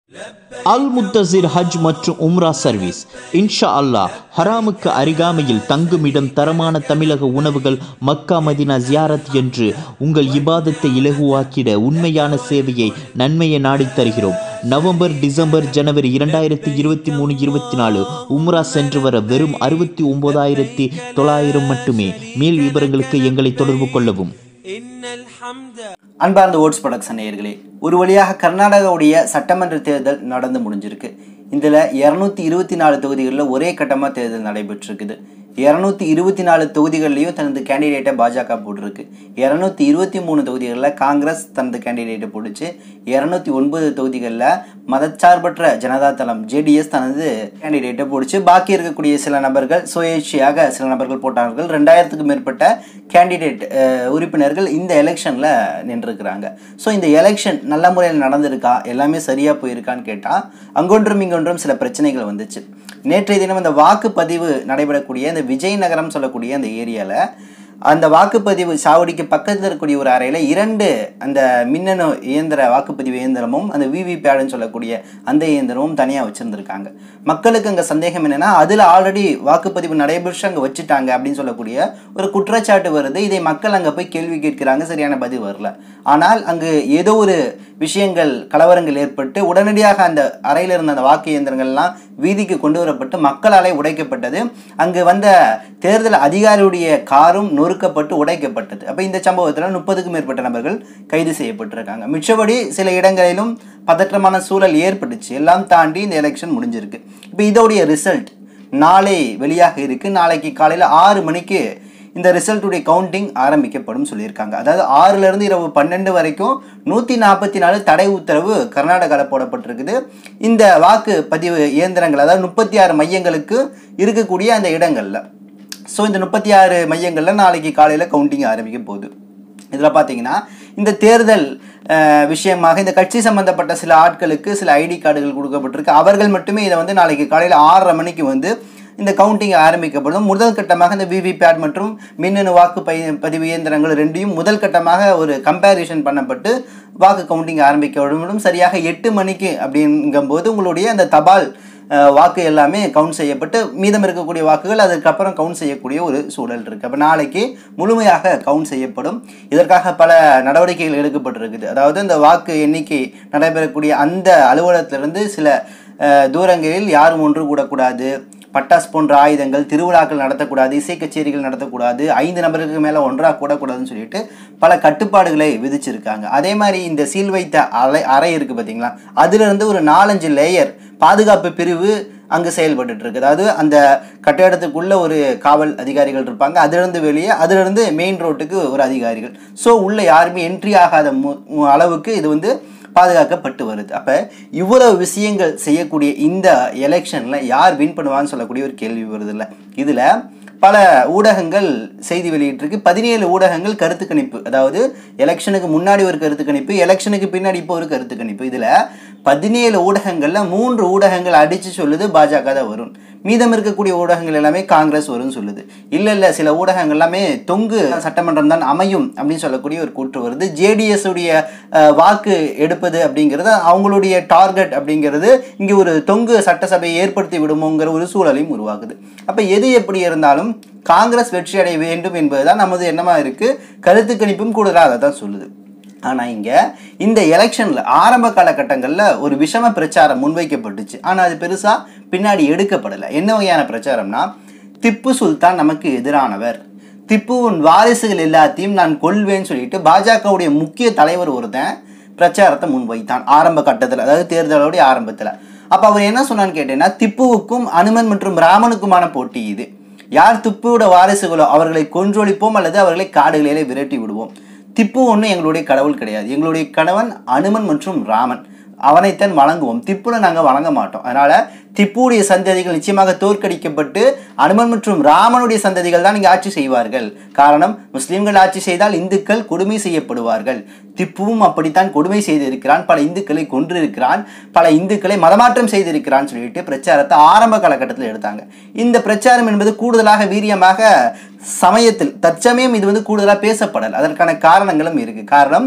அல் முத்தசிர் ஹஜ் மற்றும் உம்ரா சர்வீஸ் இன்ஷா அல்லாஹ் ஹராமுக்கு அருகாமையில் தங்குமிடம் தரமான தமிழக உணவுகள் மக்கா மதினா ஜியாரத் என்று உங்கள் இபாதத்தை இலகுவாக்கிட உண்மையான சேவையை நன்மையை நாடித் தருகிறோம் நவம்பர் டிசம்பர் ஜனவரி இரண்டாயிரத்தி இருபத்தி மூணு இருபத்தி நாலு உம்ரா சென்று வர வெறும் அறுபத்தி ஒன்பதாயிரத்தி தொள்ளாயிரம் மட்டுமே மேல் விவரங்களுக்கு எங்களை தொடர்பு கொள்ளவும் إن الحمد அன்பார்ந்த ஓட்ஸ் ப்ரொடக்ஷன் நேயர்களே ஒரு வழியாக கர்நாடகாவுடைய சட்டமன்ற தேர்தல் நடந்து முடிஞ்சிருக்கு இதில் இரநூத்தி இருபத்தி நாலு தொகுதிகளில் ஒரே கட்டமாக தேர்தல் நடைபெற்றிருக்குது இரநூத்தி இருபத்தி நாலு தொகுதிகள்லையும் தனது கேண்டிடேட்டை பாஜக போட்டிருக்கு இரநூத்தி இருபத்தி மூணு தொகுதிகளில் காங்கிரஸ் தனது கேண்டிடேட்டை போட்டுச்சு இரநூத்தி ஒன்பது தொகுதிகளில் மதச்சார்பற்ற ஜனதா தளம் ஜேடிஎஸ் தனது கேண்டிடேட்டை போட்டுச்சு பாக்கி இருக்கக்கூடிய சில நபர்கள் சுயேட்சையாக சில நபர்கள் போட்டார்கள் ரெண்டாயிரத்துக்கும் மேற்பட்ட கேண்டிடேட் உறுப்பினர்கள் இந்த எலெக்ஷனில் நின்றுருக்கிறாங்க ஸோ இந்த எலெக்ஷன் நல்ல முறையில் நடந்திருக்கா எல்லாமே சரியாக போயிருக்கான்னு கேட்டால் அங்கொன்றும் இங்கொன்றும் சில பிரச்சனைகள் வந்துச்சு நேற்றைய தினம் இந்த வாக்குப்பதிவு நடைபெறக்கூடிய இந்த விஜயநகரம் சொல்லக்கூடிய அந்த ஏரியாவில் அந்த வாக்குப்பதிவு சாவடிக்கு பக்கத்தில் இருக்கக்கூடிய ஒரு அறையில் இரண்டு அந்த மின்னணு இயந்திர வாக்குப்பதிவு இயந்திரமும் அந்த விவிபேடுன்னு சொல்லக்கூடிய அந்த இயந்திரமும் தனியாக வச்சுருந்துருக்காங்க மக்களுக்கு அங்கே சந்தேகம் என்னென்னா அதில் ஆல்ரெடி வாக்குப்பதிவு நடைபெற்று அங்கே வச்சுட்டாங்க அப்படின்னு சொல்லக்கூடிய ஒரு குற்றச்சாட்டு வருது இதை மக்கள் அங்கே போய் கேள்வி கேட்கிறாங்க சரியான பதில் வரல ஆனால் அங்கு ஏதோ ஒரு விஷயங்கள் கலவரங்கள் ஏற்பட்டு உடனடியாக அந்த அறையில் இருந்த அந்த வாக்கு இயந்திரங்கள்லாம் வீதிக்கு கொண்டு வரப்பட்டு மக்களாலே உடைக்கப்பட்டது அங்கு வந்த தேர்தல் அதிகாரியுடைய காரும் நொறுக்கப்பட்டு உடைக்கப்பட்டது அப்போ இந்த சம்பவத்தில் முப்பதுக்கும் மேற்பட்ட நபர்கள் கைது செய்யப்பட்டிருக்காங்க மிச்சபடி சில இடங்களிலும் பதற்றமான சூழல் ஏற்பட்டுச்சு எல்லாம் தாண்டி இந்த எலெக்ஷன் முடிஞ்சிருக்கு இப்போ இதோடைய ரிசல்ட் நாளை வெளியாக இருக்குது நாளைக்கு காலையில் ஆறு மணிக்கு இந்த ரிசல்ட்டுடைய கவுண்டிங் ஆரம்பிக்கப்படும் சொல்லியிருக்காங்க அதாவது ஆறுலேருந்து இரவு பன்னெண்டு வரைக்கும் நூற்றி நாற்பத்தி நாலு தடை உத்தரவு கர்நாடகாவில் போடப்பட்டிருக்குது இந்த வாக்கு பதிவு இயந்திரங்கள் அதாவது முப்பத்தி ஆறு மையங்களுக்கு இருக்கக்கூடிய அந்த இடங்களில் ஸோ இந்த முப்பத்தி ஆறு மையங்களில் நாளைக்கு காலையில் கவுண்டிங் ஆரம்பிக்க போகுது இதில் பார்த்தீங்கன்னா இந்த தேர்தல் அஹ், விஷயமாக இந்த கட்சி சம்பந்தப்பட்ட சில ஆட்களுக்கு சில ஐடி கார்டுகள் கொடுக்கப்பட்டிருக்கு அவர்கள் மட்டுமே இதை வந்து நாளைக்கு காலையில் ஆறரை மணிக்கு வந்து இந்த கவுண்டிங் ஆரம்பிக்கப்படும் முதல் கட்டமாக இந்த விவிபேட் மற்றும் மின்னணு வாக்கு பை பதிவு இயந்திரங்கள் ரெண்டையும் முதல் கட்டமாக ஒரு கம்பேரிஷன் பண்ணப்பட்டு வாக்கு கவுண்டிங் ஆரம்பிக்கப்படும் சரியாக எட்டு மணிக்கு அப்படிங்கும்போது உங்களுடைய அந்த தபால் அஹ், வாக்கு எல்லாமே கவுண்ட் செய்யப்பட்டு மீதம் இருக்கக்கூடிய வாக்குகள் அதுக்கப்புறம் கவுண்ட் செய்யக்கூடிய ஒரு சூழல் இருக்குது அப்போ நாளைக்கு முழுமையாக கவுண்ட் செய்யப்படும் இதற்காக பல நடவடிக்கைகள் எடுக்கப்பட்டிருக்குது அதாவது இந்த வாக்கு எண்ணிக்கை நடைபெறக்கூடிய அந்த அலுவலகத்திலிருந்து சில அஹ், தூரங்களில் யாரும் ஒன்று கூடக்கூடாது பட்டாசு போன்ற ஆயுதங்கள் திருவிழாக்கள் நடத்தக்கூடாது இசை கச்சேரிகள் நடத்தக்கூடாது ஐந்து நபருக்கு மேலே ஒன்றாக கூடக்கூடாதுன்னு சொல்லிட்டு பல கட்டுப்பாடுகளை விதிச்சிருக்காங்க அதே மாதிரி இந்த சீல் வைத்த அறை அறை இருக்குது பார்த்தீங்களா அதுலேருந்து ஒரு நாலஞ்சு லேயர் பாதுகாப்பு பிரிவு அங்கு செயல்பட்டுட்டு இருக்கு அதாவது அந்த கட்டிடத்துக்குள்ள ஒரு காவல் அதிகாரிகள் இருப்பாங்க அதிலிருந்து வெளியே அதிலிருந்து மெயின் ரோட்டுக்கு ஒரு அதிகாரிகள் ஸோ உள்ள யாருமே என்ட்ரி ஆகாத மு- மு- அளவுக்கு இது வந்து பாதுகாக்கப்பட்டு வருது அப்போ இவ்வளவு விஷயங்கள் செய்யக்கூடிய இந்த எலெக்ஷனில் யார் வின் பண்ணுவான்னு சொல்லக்கூடிய ஒரு கேள்வி வருது இல்லை இதில் பல ஊடகங்கள் செய்தி வெளியிட்டிருக்கு பதினேழு ஊடகங்கள் கருத்து கணிப்பு அதாவது எலெக்ஷனுக்கு முன்னாடி ஒரு கருத்து கணிப்பு எலெக்ஷனுக்கு பின்னாடி இப்போ ஒரு கருத்து கணிப்பு இதில் பதினேழு ஊடகங்களில் மூன்று ஊடகங்கள் அடித்து சொல்லுது பாஜக தான் வரும் மீதம் இருக்கக்கூடிய ஊடகங்கள் எல்லாமே காங்கிரஸ் வரும்னு சொல்லுது இல்லை இல்லை சில ஊடகங்கள் எல்லாமே தொங்கு சட்டமன்றம் தான் அமையும் அப்படின்னு சொல்லக்கூடிய ஒரு கூற்று வருது ஜேடிஎஸ் உடைய அஹ், வாக்கு எடுப்பது அப்படிங்கிறது அவங்களுடைய டார்கெட் அப்படிங்கிறது இங்கே ஒரு தொங்கு சட்டசபையை ஏற்படுத்தி விடுமோங்கிற ஒரு சூழலையும் உருவாக்குது அப்போ எது எப்படி இருந்தாலும் காங்கிரஸ் வெற்றி அடைய வேண்டும் என்பதுதான் நமது எண்ணமா இருக்கு கருத்து கணிப்பும் கூடுதலாக அதை தான் சொல்லுது ஆனால் இங்கே இந்த எலெக்ஷனில் ஆரம்ப காலகட்டங்களில் ஒரு விஷம பிரச்சாரம் முன்வைக்கப்பட்டுச்சு ஆனால் அது பெருசாக பின்னாடி எடுக்கப்படலை என்ன வகையான பிரச்சாரம்னா திப்பு சுல்தான் நமக்கு எதிரானவர் திப்புவின் வாரிசுகள் எல்லாத்தையும் நான் கொல்வேன்னு சொல்லிட்டு பாஜகவுடைய முக்கிய தலைவர் ஒருத்தன் பிரச்சாரத்தை முன்வைத்தான் ஆரம்ப கட்டத்தில் அதாவது தேர்தலோடைய ஆரம்பத்தில் அப்போ அவர் என்ன சொன்னான்னு கேட்டேன்னா திப்புவுக்கும் அனுமன் மற்றும் ராமனுக்குமான போட்டி இது யார் திப்புவோட வாரிசுகளோ அவர்களை கொன்றொழிப்போம் அல்லது அவர்களை காடுகளிலே விரட்டி விடுவோம் திப்பு ஒன்றும் எங்களுடைய கடவுள் கிடையாது எங்களுடைய கணவன் அனுமன் மற்றும் ராமன் அவனைத்தான் வணங்குவோம் திப்புல நாங்கள் வணங்க மாட்டோம் அதனால திப்புடைய சந்ததிகள் நிச்சயமாக தோற்கடிக்கப்பட்டு அனுமன் மற்றும் ராமனுடைய சந்ததிகள் தான் இங்கே ஆட்சி செய்வார்கள் காரணம் முஸ்லிம்கள் ஆட்சி செய்தால் இந்துக்கள் கொடுமை செய்யப்படுவார்கள் திப்புவும் அப்படித்தான் கொடுமை செய்திருக்கிறான் பல இந்துக்களை கொன்றிருக்கிறான் பல இந்துக்களை மதமாற்றம் செய்திருக்கிறான் சொல்லிட்டு பிரச்சாரத்தை ஆரம்ப காலகட்டத்தில் எடுத்தாங்க இந்த பிரச்சாரம் என்பது கூடுதலாக வீரியமாக சமயத்தில் தற்சமயம் இது வந்து கூடுதலாக பேசப்படல் அதற்கான காரணங்களும் இருக்கு காரணம்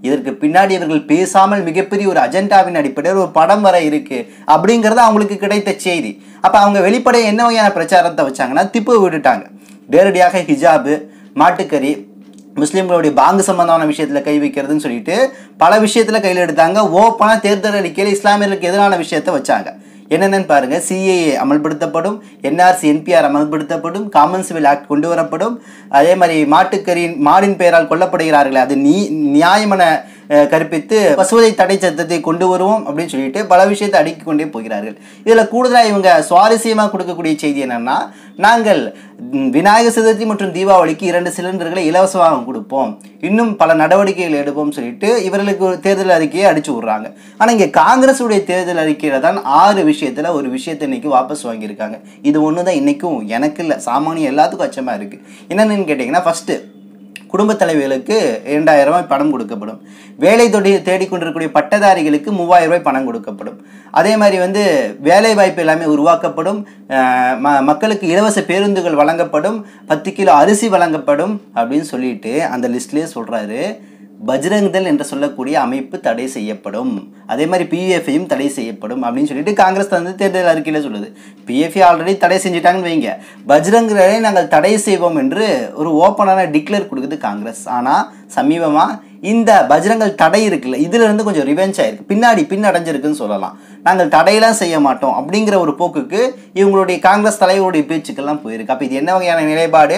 இதற்கு பின்னாடி இவர்கள் பேசாமல் மிகப்பெரிய ஒரு அஜெண்டாவின் அடிப்படையில் ஒரு படம் வர இருக்கு அப்படிங்கிறது அவங்களுக்கு கிடைத்த செய்தி அப்ப அவங்க வெளிப்படைய என்ன வகையான பிரச்சாரத்தை வச்சாங்கன்னா திப்பு விட்டுட்டாங்க நேரடியாக ஹிஜாபு மாட்டுக்கறி முஸ்லீம்களுடைய பாங்கு சம்பந்தமான விஷயத்துல கை வைக்கிறதுன்னு சொல்லிட்டு பல விஷயத்துல கையில் எடுத்தாங்க ஓப்பனா தேர்தல் அறிக்கையில் இஸ்லாமியர்களுக்கு எதிரான விஷயத்த வச்சாங்க என்னென்னு பாருங்க சிஏஏ அமல்படுத்தப்படும் என்ஆர்சி என்பிஆர் அமல்படுத்தப்படும் காமன் சிவில் ஆக்ட் கொண்டு வரப்படும் அதே மாதிரி மாட்டுக்கரின் மாடின் பெயரால் கொல்லப்படுகிறார்களே அது நீ நியாயமென அஹ், கற்பித்து பசுவதை தடை சட்டத்தை கொண்டு வருவோம் அப்படின்னு சொல்லிட்டு பல விஷயத்தை அடுக்கிக் கொண்டே போகிறார்கள் இதில் கூடுதலாக இவங்க சுவாரஸ்யமாக கொடுக்கக்கூடிய செய்தி என்னன்னா நாங்கள் ம், விநாயகர் சதுர்த்தி மற்றும் தீபாவளிக்கு இரண்டு சிலிண்டர்களை இலவசமாக கொடுப்போம் இன்னும் பல நடவடிக்கைகள் எடுப்போம் சொல்லிட்டு இவர்களுக்கு ஒரு தேர்தல் அறிக்கையை அடிச்சு விடுறாங்க ஆனால் இங்கே காங்கிரஸுடைய தேர்தல் அறிக்கையில தான் ஆறு விஷயத்தில் ஒரு விஷயத்தை இன்னைக்கு வாபஸ் வாங்கியிருக்காங்க இது ஒன்று தான் இன்னைக்கும் எனக்கு இல்லை சாமானியம் எல்லாத்துக்கும் அச்சமாக இருக்குது என்னென்னு கேட்டிங்கன்னா ஃபஸ்ட்டு குடும்பத் தலைவிகளுக்கு இரண்டாயிரம் ரூபாய் பணம் கொடுக்கப்படும் வேலை தொடி தேடிக்கொண்டிருக்கக்கூடிய பட்டதாரிகளுக்கு மூவாயிரம் ரூபாய் பணம் கொடுக்கப்படும் அதே மாதிரி வந்து வேலை வாய்ப்பு எல்லாமே உருவாக்கப்படும் அஹ் ம மக்களுக்கு இலவச பேருந்துகள் வழங்கப்படும் பத்து கிலோ அரிசி வழங்கப்படும் அப்படின்னு சொல்லிட்டு அந்த லிஸ்ட்லேயே சொல்கிறாரு பஜ்ரங்தள் என்று சொல்லக்கூடிய அமைப்பு தடை செய்யப்படும் அதே மாதிரி பிஎஃப்ஐயும் தடை செய்யப்படும் அப்படின்னு சொல்லிட்டு காங்கிரஸ் வந்து தேர்தல் அறிக்கையில் சொல்லுது பிஎஃப்ஐ ஆல்ரெடி தடை செஞ்சுட்டாங்கன்னு வைங்க பஜ்ரங்களை நாங்கள் தடை செய்வோம் என்று ஒரு ஓப்பனான டிக்ளேர் கொடுக்குது காங்கிரஸ் ஆனால் சமீபமாக இந்த பஜ்ரங்கள் தடை இருக்குல்ல இதுல இருந்து கொஞ்சம் ரிவெஞ்ச் ஆயிருக்கு பின்னாடி பின்னடைஞ்சிருக்குன்னு சொல்லலாம் நாங்கள் தடையெல்லாம் செய்ய மாட்டோம் அப்படிங்கிற ஒரு போக்குக்கு இவங்களுடைய காங்கிரஸ் தலைவருடைய பேச்சுக்கெல்லாம் போயிருக்கு அப்போ இது என்ன வகையான நிலைப்பாடு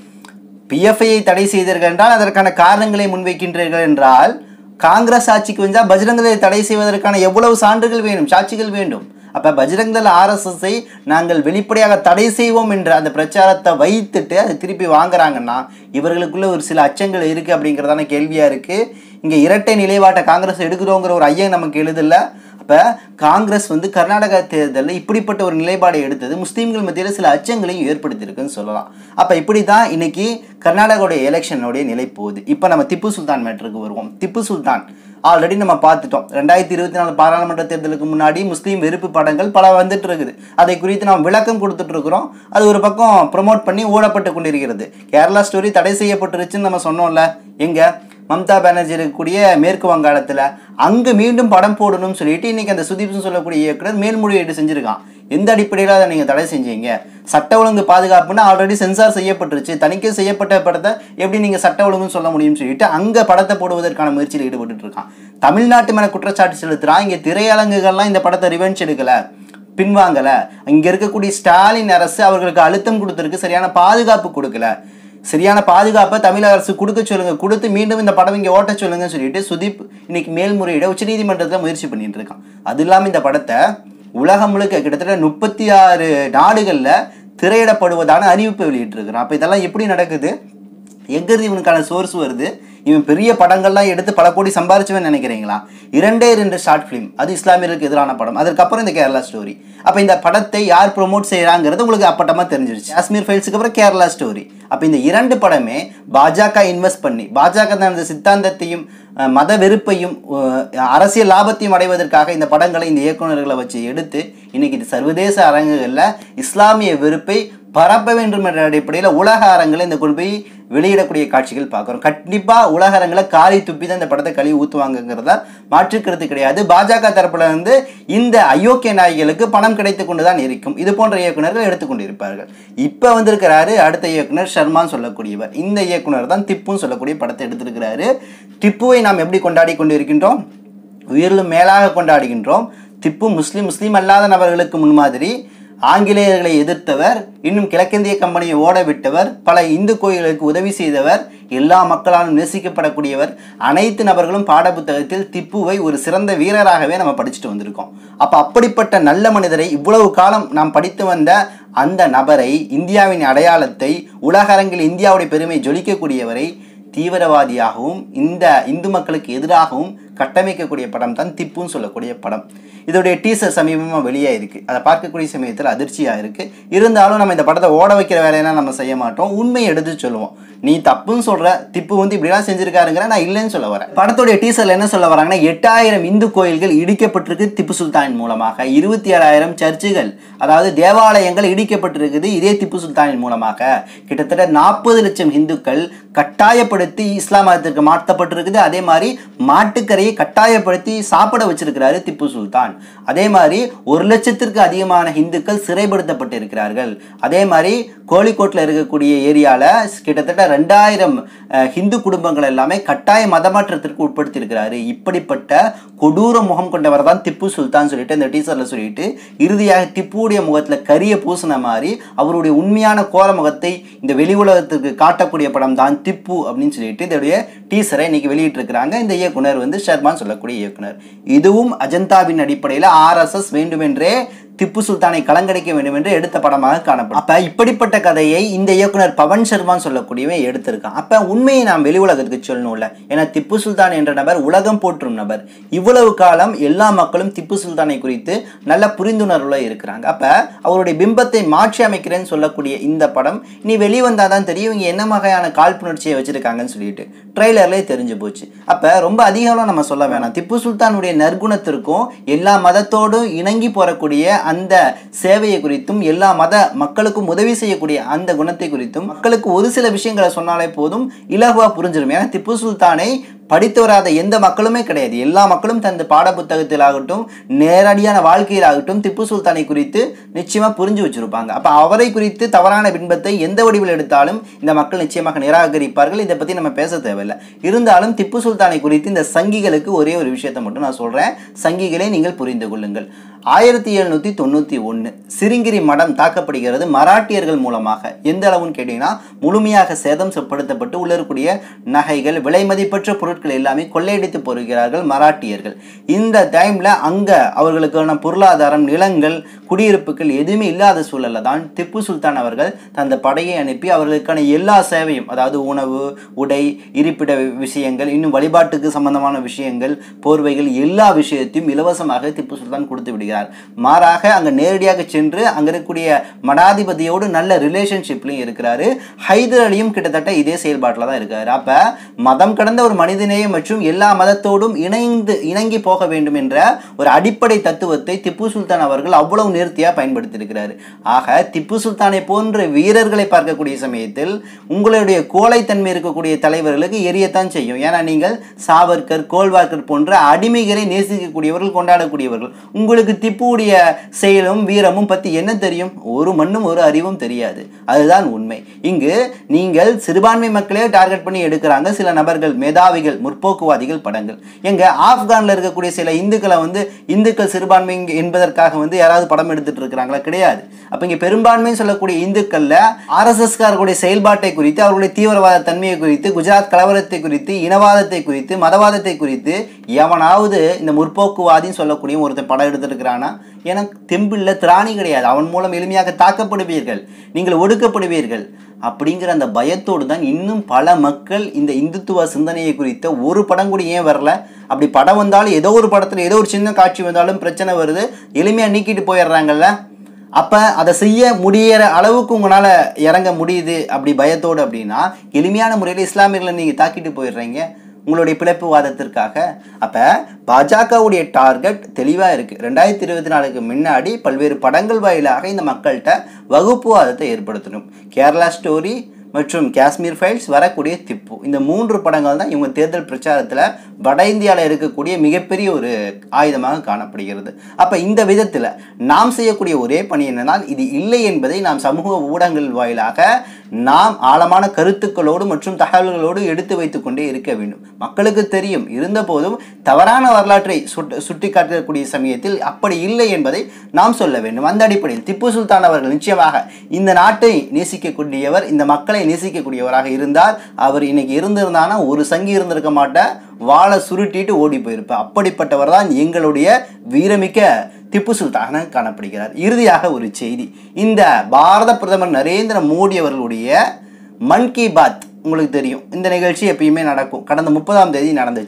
பிஎஃப்ஐயை தடை செய்தீர்கள் என்றால் அதற்கான காரணங்களை முன்வைக்கின்றீர்கள் என்றால் காங்கிரஸ் ஆட்சிக்கு வந்தால் பஜ்ரங்களை தடை செய்வதற்கான எவ்வளவு சான்றுகள் வேணும் சாட்சிகள் வேண்டும் அப்போ பஜ்ரங்தள் ஆர்எஸ்எஸ்ஐ நாங்கள் வெளிப்படையாக தடை செய்வோம் என்ற அந்த பிரச்சாரத்தை வைத்துட்டு அதை திருப்பி வாங்குறாங்கன்னா இவர்களுக்குள்ள ஒரு சில அச்சங்கள் இருக்குது அப்படிங்கிறதான கேள்வியாக இருக்குது இங்கே இரட்டை நிலைப்பாட்டை காங்கிரஸ் எடுக்கிறோங்கிற ஒரு ஐயம் நமக்கு எழுதில்ல அப்போ காங்கிரஸ் வந்து கர்நாடகா தேர்தலில் இப்படிப்பட்ட ஒரு நிலைப்பாடை எடுத்தது முஸ்லீம்கள் மத்தியில் சில அச்சங்களையும் ஏற்படுத்தியிருக்குன்னு சொல்லலாம் அப்போ இப்படி தான் இன்னைக்கு கர்நாடகாவுடைய எலெக்ஷனுடைய நிலை போகுது இப்போ நம்ம திப்பு சுல்தான் மேட்டருக்கு வருவோம் திப்பு சுல்தான் ஆல்ரெடி நம்ம பார்த்துட்டோம் ரெண்டாயிரத்தி இருபத்தி நாலு பாராளுமன்ற தேர்தலுக்கு முன்னாடி முஸ்லீம் வெறுப்பு படங்கள் பல வந்துட்டு இருக்குது அதை குறித்து நாம் விளக்கம் கொடுத்துட்டு இருக்கிறோம் அது ஒரு பக்கம் ப்ரொமோட் பண்ணி ஓடப்பட்டு கொண்டிருக்கிறது கேரளா ஸ்டோரி தடை செய்யப்பட்டுருச்சுன்னு நம்ம சொன்னோம்ல எங்க மம்தா பானர்ஜி இருக்கக்கூடிய மேற்கு வங்காளத்தில் அங்கே மீண்டும் படம் போடணும்னு சொல்லிட்டு இன்னைக்கு அந்த சுதீப்னு சொல்லக்கூடிய இயக்குனர் மேல்முறையீடு செஞ்சிருக்கான் எந்த அடிப்படையில் அதை நீங்கள் தடை செஞ்சீங்க சட்ட ஒழுங்கு பாதுகாப்புன்னு ஆல்ரெடி சென்சார் செய்யப்பட்டுருச்சு தணிக்கை செய்யப்பட்ட படத்தை எப்படி நீங்கள் சட்ட ஒழுங்குன்னு சொல்ல முடியும்னு சொல்லிட்டு அங்கே படத்தை போடுவதற்கான முயற்சியில் ஈடுபட்டு இருக்கான் தமிழ்நாட்டு மேலே குற்றச்சாட்டு செலுத்துறான் இங்கே திரையரங்குகள்லாம் இந்த படத்தை ரிவெஞ்ச் எடுக்கலை பின்வாங்கல இங்க இருக்கக்கூடிய ஸ்டாலின் அரசு அவர்களுக்கு அழுத்தம் கொடுத்திருக்கு சரியான பாதுகாப்பு கொடுக்கல சரியான பாதுகாப்பை தமிழக அரசு கொடுக்க சொல்லுங்க கொடுத்து மீண்டும் இந்த படம் இங்கே ஓட்ட சொல்லுங்கன்னு சொல்லிட்டு சுதீப் இன்னைக்கு மேல்முறையீட உச்சநீதிமன்றத்தில் முயற்சி பண்ணிட்டு இருக்கான் அது இல்லாமல் இந்த படத்தை உலகம் முழுக்க கிட்டத்தட்ட முப்பத்தி ஆறு நாடுகளில் திரையிடப்படுவதான அறிவிப்பு வெளியிட்டிருக்கிறான் அப்போ இதெல்லாம் எப்படி நடக்குது எங்கிருந்து இவனுக்கான சோர்ஸ் வருது இவன் பெரிய படங்கள்லாம் எடுத்து பல கோடி சம்பாரிச்சுவன் நினைக்கிறீங்களா இரண்டே ரெண்டு ஷார்ட் ஃபிலிம் அது இஸ்லாமியர்களுக்கு எதிரான படம் அதுக்கப்புறம் இந்த கேரளா ஸ்டோரி அப்போ இந்த படத்தை யார் ப்ரொமோட் செய்கிறாங்கிறது உங்களுக்கு அப்பட்டமாக தெரிஞ்சிருச்சு காஷ்மீர் ஃபைல்ஸுக்கு அப்புறம் கேரளா ஸ்டோரி அப்போ இந்த இரண்டு படமே பாஜக இன்வெஸ்ட் பண்ணி பாஜக தனது சித்தாந்தத்தையும் அஹ், மத வெறுப்பையும் அஹ், அரசியல் லாபத்தையும் அடைவதற்காக இந்த படங்களை இந்த இயக்குனர்களை வச்சு எடுத்து இன்னைக்கு இது சர்வதேச அரங்குகளில் இஸ்லாமிய வெறுப்பை பரப்ப வேண்டும் என்ற அடிப்படையில் உலக அரங்கில் இந்த கொண்டு போய் வெளியிடக்கூடிய காட்சிகள் பார்க்குறோம் கண்டிப்பாக உலக அரங்கில் காலி துப்பி தான் இந்த படத்தை கழுவி ஊற்றுவாங்கங்கிறத மாற்று கருத்து கிடையாது பாஜக தரப்புல இருந்து இந்த அயோக்கிய நாய்களுக்கு பணம் கிடைத்து கொண்டு தான் இருக்கும் இது போன்ற இயக்குனர்கள் எடுத்துக்கொண்டிருப்பார்கள் இப்போ வந்திருக்கிறாரு அடுத்த இயக்குனர் ஷர்மான்னு சொல்லக்கூடியவர் இந்த இயக்குனர் தான் திப்புன்னு சொல்லக்கூடிய படத்தை எடுத்திருக்கிறாரு திப்புவை நாம் எப்படி கொண்டாடி கொண்டு இருக்கின்றோம் உயிரிலும் மேலாக கொண்டாடுகின்றோம் திப்பு முஸ்லீம் முஸ்லீம் அல்லாத நபர்களுக்கு முன்மாதிரி ஆங்கிலேயர்களை எதிர்த்தவர் இன்னும் கிழக்கிந்திய கம்பெனியை ஓட விட்டவர் பல இந்து கோயில்களுக்கு உதவி செய்தவர் எல்லா மக்களாலும் நேசிக்கப்படக்கூடியவர் அனைத்து நபர்களும் பாடப்புத்தகத்தில் திப்புவை ஒரு சிறந்த வீரராகவே நம்ம படிச்சுட்டு வந்திருக்கோம் அப்போ அப்படிப்பட்ட நல்ல மனிதரை இவ்வளவு காலம் நாம் படித்து வந்த அந்த நபரை இந்தியாவின் அடையாளத்தை உலகரங்கில் இந்தியாவுடைய பெருமை ஜொலிக்கக்கூடியவரை தீவிரவாதியாகவும் இந்த இந்து மக்களுக்கு எதிராகவும் கட்டமைக்கக்கூடிய படம் தான் திப்புன்னு சொல்லக்கூடிய படம் இதோடைய டீசர் சமீபமாக வெளியே இருக்கு அதை பார்க்கக்கூடிய சமயத்தில் அதிர்ச்சியாக இருக்கு இருந்தாலும் நம்ம இந்த படத்தை ஓட வைக்கிற வேலையெல்லாம் நம்ம செய்ய மாட்டோம் உண்மையை எடுத்து சொல்லுவோம் நீ தப்புன்னு சொல்ற திப்பு வந்து இப்படிலாம் செஞ்சிருக்காருங்கிற நான் இல்லைன்னு சொல்ல வரேன் படத்துடைய டீசர்ல என்ன சொல்ல வராங்கன்னா எட்டாயிரம் இந்து கோயில்கள் இடிக்கப்பட்டிருக்கு திப்பு சுல்தானின் மூலமாக இருபத்தி ஏழாயிரம் சர்ச்சுகள் அதாவது தேவாலயங்கள் இடிக்கப்பட்டிருக்குது இதே திப்பு சுல்தானின் மூலமாக கிட்டத்தட்ட நாற்பது லட்சம் இந்துக்கள் கட்டாயப்படுத்தி இஸ்லாம் மதத்திற்கு மாற்றப்பட்டிருக்குது அதே மாதிரி மாட்டுக்கரையை கட்டாயப்படுத்தி சாப்பிட வச்சிருக்கிறாரு திப்பு சுல்தான் அதே மாதிரி ஒரு லட்சத்திற்கு அதிகமான இந்துக்கள் சிறைப்படுத்தப்பட்டிருக்கிறார்கள் அதே மாதிரி கோழிக்கோட்டில் இருக்கக்கூடிய ஏரியாவில் கிட்டத்தட்ட ரெண்டாயிரம் ஹிந்து குடும்பங்கள் எல்லாமே கட்டாய மதமாற்றத்திற்கு உட்படுத்தியிருக்கிறாரு இப்படிப்பட்ட கொடூர முகம் கொண்டவர் தான் திப்பு சுல்தான் சொல்லிட்டு இந்த டீசரில் சொல்லிட்டு இறுதியாக திப்புடைய முகத்தில் கரிய பூசின மாதிரி அவருடைய உண்மையான கோர முகத்தை இந்த வெளி உலகத்திற்கு காட்டக்கூடிய படம் தான் திப்பு அப்படின்னு சொல்லிட்டு இதோடைய டீசரை இன்னைக்கு வெளியிட்டிருக்கிறாங்க இந்த இயக்குனர் வந்து ஷர்மான் சொல்லக்கூடிய இயக்குனர் இதுவும் அஜந்தாவின் அடிப்படையில் ஆர்எஸ்எஸ் வேண்டுமென்றே திப்பு சுல்தானை கலங்கடிக்க வேண்டும் என்று எடுத்த படமாக காணப்படும் அப்ப இப்படிப்பட்ட கதையை இந்த இயக்குனர் பவன் சர்மான் சொல்லக்கூடியவன் எடுத்திருக்கான் அப்ப உண்மையை நாம் வெளி உலகத்துக்கு சொல்லணும்ல ஏன்னா திப்பு சுல்தான் என்ற நபர் உலகம் போற்றும் நபர் இவ்வளவு காலம் எல்லா மக்களும் திப்பு சுல்தானை குறித்து நல்ல புரிந்துணர்வுல இருக்கிறாங்க அப்ப அவருடைய பிம்பத்தை மாற்றி அமைக்கிறேன்னு சொல்லக்கூடிய இந்த படம் நீ வெளிவந்தாதான் தான் தெரியும் இவங்க என்ன வகையான காழ்ப்புணர்ச்சியை வச்சிருக்காங்கன்னு சொல்லிட்டு ட்ரெய்லர்லேயே தெரிஞ்சு போச்சு அப்ப ரொம்ப அதிகம் நம்ம சொல்ல வேணாம் திப்பு சுல்தானுடைய நற்குணத்திற்கும் எல்லா மதத்தோடும் இணங்கி போறக்கூடிய அந்த சேவையை குறித்தும் எல்லா மத மக்களுக்கும் உதவி செய்யக்கூடிய அந்த குணத்தை குறித்தும் மக்களுக்கு ஒரு சில விஷயங்களை சொன்னாலே போதும் இலகுவா புரிஞ்சிடும் ஏன்னா திப்பு சுல்தானை படித்து வராத எந்த மக்களுமே கிடையாது எல்லா மக்களும் தனது பாட புத்தகத்திலாகட்டும் நேரடியான வாழ்க்கையிலாகட்டும் திப்பு சுல்தானை குறித்து நிச்சயமா புரிஞ்சு வச்சிருப்பாங்க அப்ப அவரை குறித்து தவறான பின்பத்தை எந்த வடிவில் எடுத்தாலும் இந்த மக்கள் நிச்சயமாக நிராகரிப்பார்கள் இதை பத்தி நம்ம பேச தேவையில்லை இருந்தாலும் திப்பு சுல்தானை குறித்து இந்த சங்கிகளுக்கு ஒரே ஒரு விஷயத்தை மட்டும் நான் சொல்றேன் சங்கிகளை நீங்கள் புரிந்து கொள்ளுங்கள் ஆயிரத்தி எழுநூத்தி தொண்ணூத்தி ஒன்று சிருங்கிரி மடம் தாக்கப்படுகிறது மராட்டியர்கள் மூலமாக எந்த அளவுன்னு கேட்டீங்கன்னா முழுமையாக சேதம் படுத்தப்பட்டு உள்ள இருக்கக்கூடிய நகைகள் விலை மதிப்பற்ற பொருட்கள் எல்லாமே கொள்ளையடித்து போகிறார்கள் மராட்டியர்கள் இந்த டைம்ல அங்க அவர்களுக்கான பொருளாதாரம் நிலங்கள் குடியிருப்புகள் எதுவுமே இல்லாத சூழல்ல தான் திப்பு சுல்தான் அவர்கள் தந்த படையை அனுப்பி அவர்களுக்கான எல்லா சேவையும் அதாவது உணவு உடை இருப்பிட விஷயங்கள் இன்னும் வழிபாட்டுக்கு சம்பந்தமான விஷயங்கள் போர்வைகள் எல்லா விஷயத்தையும் இலவசமாக திப்பு சுல்தான் கொடுத்து விடுகிறார் மாறாக அங்க நேரடியாக சென்று அங்க இருக்கக்கூடிய மடாதிபதியோடு நல்ல ரிலேஷன்ஷிப்லையும் இருக்கிறாரு ஹைதர் அலியும் கிட்டத்தட்ட இதே செயல்பாட்டில் தான் இருக்காரு அப்ப மதம் கடந்த ஒரு மனிதநேயம் மற்றும் எல்லா மதத்தோடும் இணைந்து இணங்கி போக வேண்டும் என்ற ஒரு அடிப்படை தத்துவத்தை திப்பு சுல்தான் அவர்கள் அவ்வளவு நேர்த்தியா பயன்படுத்தி இருக்கிறாரு ஆக திப்பு சுல்தானை போன்ற வீரர்களை பார்க்கக்கூடிய சமயத்தில் உங்களுடைய கோழைத்தன்மை இருக்கக்கூடிய தலைவர்களுக்கு எரியத்தான் செய்யும் ஏன்னா நீங்கள் சாவர்கர் கோல்வார்கர் போன்ற அடிமைகளை நேசிக்கக்கூடியவர்கள் கொண்டாடக்கூடியவர்கள் உங்களுக்கு திப்புடைய செயலும் வீரமும் பத்தி என்ன தெரியும் ஒரு மண்ணும் ஒரு அறிவும் தெரியாது அதுதான் உண்மை இங்கு நீங்கள் சிறுபான்மை மக்களே டார்கெட் பண்ணி எடுக்கிறாங்க சில நபர்கள் மேதாவிகள் முற்போக்குவாதிகள் படங்கள் எங்க ஆப்கான்ல இருக்கக்கூடிய சில இந்துக்களை வந்து இந்துக்கள் சிறுபான்மை என்பதற்காக வந்து யாராவது படம் எடுத்துட்டு இருக்கிறாங்களா கிடையாது அப்ப இங்க பெரும்பான்மைன்னு சொல்லக்கூடிய இந்துக்கள்ல ஆர்எஸ்எஸ் காரர்களுடைய செயல்பாட்டை குறித்து அவர்களுடைய தீவிரவாத தன்மையை குறித்து குஜராத் கலவரத்தை குறித்து இனவாதத்தை குறித்து மதவாதத்தை குறித்து எவனாவது இந்த முற்போக்குவாதின்னு சொல்லக்கூடிய ஒருத்தர் படம் எடுத்திருக்கிறானா எனக்கு தெம்பில்ல திராணி கிடையாது அவன் மூலம் எளிமையாக தாக்கப்படுவீர்கள் நீங்கள் ஒடுக்கப்படுவீர்கள் அப்படிங்கிற அந்த பயத்தோடு தான் இன்னும் பல மக்கள் இந்த இந்துத்துவ சிந்தனையை குறித்த ஒரு படம் கூட ஏன் வரல அப்படி படம் வந்தாலும் ஏதோ ஒரு படத்தில் ஏதோ ஒரு சின்ன காட்சி வந்தாலும் பிரச்சனை வருது எளிமையாக நீக்கிட்டு போயிடுறாங்கல்ல அப்போ அதை செய்ய முடியிற அளவுக்கு உங்களால் இறங்க முடியுது அப்படி பயத்தோடு அப்படின்னா எளிமையான முறையில் இஸ்லாமியர்களை நீங்கள் தாக்கிட்டு போயிடுறீங்க உங்களுடைய பிழைப்பு வாதத்திற்காக அப்போ பாஜகவுடைய டார்கெட் தெளிவாக இருக்குது ரெண்டாயிரத்தி இருபத்தி நாலுக்கு முன்னாடி பல்வேறு படங்கள் வாயிலாக இந்த மக்கள்கிட்ட வகுப்புவாதத்தை ஏற்படுத்தணும் கேரளா ஸ்டோரி மற்றும் காஷ்மீர் ஃபைல்ஸ் வரக்கூடிய திப்பு இந்த மூன்று படங்கள் தான் இவங்க தேர்தல் பிரச்சாரத்தில் வட இந்தியாவில் இருக்கக்கூடிய மிகப்பெரிய ஒரு ஆயுதமாக காணப்படுகிறது அப்போ இந்த விதத்தில் நாம் செய்யக்கூடிய ஒரே பணி என்னன்னா இது இல்லை என்பதை நாம் சமூக ஊடகங்கள் வாயிலாக நாம் ஆழமான கருத்துக்களோடு மற்றும் தகவல்களோடு எடுத்து வைத்துக் கொண்டே இருக்க வேண்டும் மக்களுக்கு தெரியும் இருந்த போதும் தவறான வரலாற்றை சுட்டு சுட்டி காட்டக்கூடிய சமயத்தில் அப்படி இல்லை என்பதை நாம் சொல்ல வேண்டும் அந்த அடிப்படையில் திப்பு சுல்தான் அவர்கள் நிச்சயமாக இந்த நாட்டை நேசிக்கக்கூடியவர் இந்த மக்களை நேசிக்கக்கூடியவராக இருந்தால் அவர் இன்னைக்கு இருந்திருந்தானா ஒரு சங்கி இருந்திருக்க மாட்டேன் வாழை சுருட்டிட்டு ஓடி போயிருப்பார் அப்படிப்பட்டவர் தான் எங்களுடைய வீரமிக்க திப்பு சுல்தானாக காணப்படுகிறார் இறுதியாக ஒரு செய்தி இந்த பாரத பிரதமர் நரேந்திர மோடி அவர்களுடைய மன் கி பாத் உங்களுக்கு தெரியும் இந்த நிகழ்ச்சி எப்பயுமே நடக்கும் கடந்த முப்பதாம் தேதி நடந்துச்சு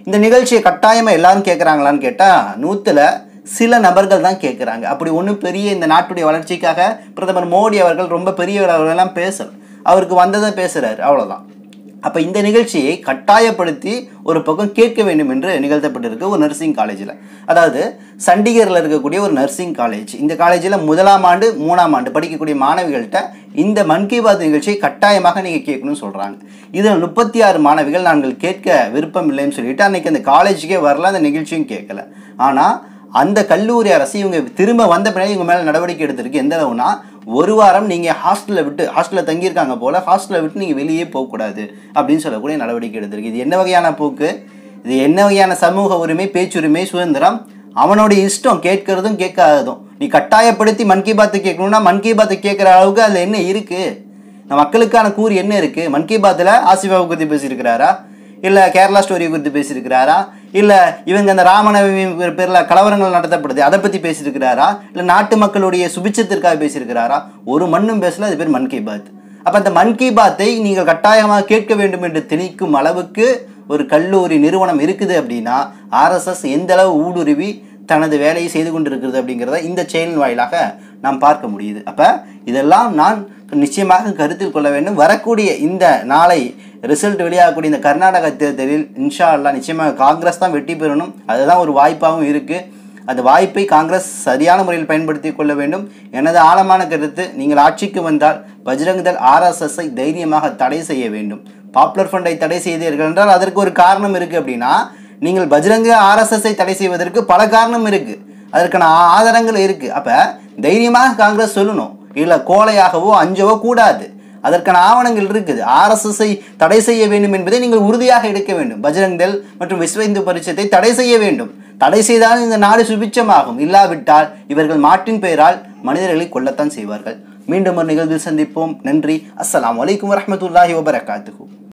இந்த நிகழ்ச்சியை கட்டாயமாக எல்லாரும் கேட்குறாங்களான்னு கேட்டால் நூற்றில் சில நபர்கள் தான் கேட்குறாங்க அப்படி ஒன்றும் பெரிய இந்த நாட்டுடைய வளர்ச்சிக்காக பிரதமர் மோடி அவர்கள் ரொம்ப பெரிய அளவுலலாம் பேசல அவருக்கு வந்ததை பேசுகிறாரு அவ்வளோதான் அப்போ இந்த நிகழ்ச்சியை கட்டாயப்படுத்தி ஒரு பக்கம் கேட்க வேண்டும் என்று நிகழ்த்தப்பட்டிருக்கு ஒரு நர்சிங் காலேஜில் அதாவது சண்டிகரில் இருக்கக்கூடிய ஒரு நர்சிங் காலேஜ் இந்த காலேஜில் முதலாம் ஆண்டு மூணாம் ஆண்டு படிக்கக்கூடிய மாணவிகள்கிட்ட இந்த மன் கி பாத் நிகழ்ச்சியை கட்டாயமாக நீங்கள் கேட்கணும்னு சொல்கிறாங்க இதில் முப்பத்தி ஆறு மாணவிகள் நாங்கள் கேட்க விருப்பம் இல்லைன்னு சொல்லிட்டு அன்றைக்கி அந்த காலேஜுக்கே வரல அந்த நிகழ்ச்சியும் கேட்கல ஆனால் அந்த கல்லூரி அரசு இவங்க திரும்ப வந்த பின்னாடி இவங்க மேலே நடவடிக்கை எடுத்திருக்கு எந்த அளவுனா ஒரு வாரம் நீங்கள் ஹாஸ்டலில் விட்டு ஹாஸ்டலில் தங்கியிருக்காங்க போல் ஹாஸ்டலை விட்டு நீங்கள் வெளியே போகக்கூடாது அப்படின்னு சொல்லக்கூடிய நடவடிக்கை எடுத்திருக்கு இது என்ன வகையான போக்கு இது என்ன வகையான சமூக உரிமை பேச்சுரிமை சுதந்திரம் அவனுடைய இஷ்டம் கேட்கறதும் கேட்காததும் நீ கட்டாயப்படுத்தி மன் கி பாத்து கேட்கணும்னா மன் கி பாத்து கேட்குற அளவுக்கு அதில் என்ன இருக்குது மக்களுக்கான கூறு என்ன இருக்குது மன் கி பாத்தில் ஆசிஃபாவை குறித்து பேசியிருக்கிறாரா இல்லை கேரளா ஸ்டோரி குறித்து பேசியிருக்கிறாரா இல்லை இவங்க அந்த ராமநவமி பேரில் கலவரங்கள் நடத்தப்படுது அதை பற்றி பேசியிருக்கிறாரா இல்லை நாட்டு மக்களுடைய சுபிச்சத்திற்காக பேசியிருக்கிறாரா ஒரு மண்ணும் பேசல அது பேர் மன் கி பாத் அப்போ அந்த மன் கி பாத்தை நீங்கள் கட்டாயமாக கேட்க வேண்டும் என்று திணிக்கும் அளவுக்கு ஒரு கல்லூரி நிறுவனம் இருக்குது அப்படின்னா ஆர்எஸ்எஸ் எந்த அளவு ஊடுருவி தனது வேலையை செய்து கொண்டிருக்கிறது அப்படிங்கிறத இந்த செயலின் வாயிலாக நாம் பார்க்க முடியுது அப்போ இதெல்லாம் நான் நிச்சயமாக கருத்தில் கொள்ள வேண்டும் வரக்கூடிய இந்த நாளை ரிசல்ட் வெளியாகக்கூடிய இந்த கர்நாடக தேர்தலில் இன்ஷா அல்லா நிச்சயமாக காங்கிரஸ் தான் வெற்றி பெறணும் அதுதான் ஒரு வாய்ப்பாகவும் இருக்குது அந்த வாய்ப்பை காங்கிரஸ் சரியான முறையில் பயன்படுத்தி கொள்ள வேண்டும் எனது ஆழமான கருத்து நீங்கள் ஆட்சிக்கு வந்தால் பஜ்ரங் தள் ஆர்எஸ்எஸ்ஸை தைரியமாக தடை செய்ய வேண்டும் பாப்புலர் ஃபண்டை தடை செய்தீர்கள் என்றால் அதற்கு ஒரு காரணம் இருக்குது அப்படின்னா நீங்கள் பஜ்ரங்க ஆர்எஸ்எஸ்ஸை தடை செய்வதற்கு பல காரணம் இருக்குது அதற்கான ஆதாரங்கள் இருக்குது அப்போ தைரியமாக காங்கிரஸ் சொல்லணும் இல்லை கோலையாகவோ அஞ்சவோ கூடாது அதற்கான ஆவணங்கள் இருக்குது ஆர்எஸ்எஸ்ஐ தடை செய்ய வேண்டும் என்பதை நீங்கள் உறுதியாக எடுக்க வேண்டும் பஜ்ரங் தள் மற்றும் விஸ்வ இந்து பரிஷத்தை தடை செய்ய வேண்டும் தடை செய்தால் இந்த நாடு சுபிச்சமாகும் இல்லாவிட்டால் இவர்கள் மாட்டின் பெயரால் மனிதர்களை கொல்லத்தான் செய்வார்கள் மீண்டும் ஒரு நிகழ்வில் சந்திப்போம் நன்றி அஸ்ஸலாமு அலைக்கும் வரஹ்மத்துல்லாஹி வபரகாத்துஹு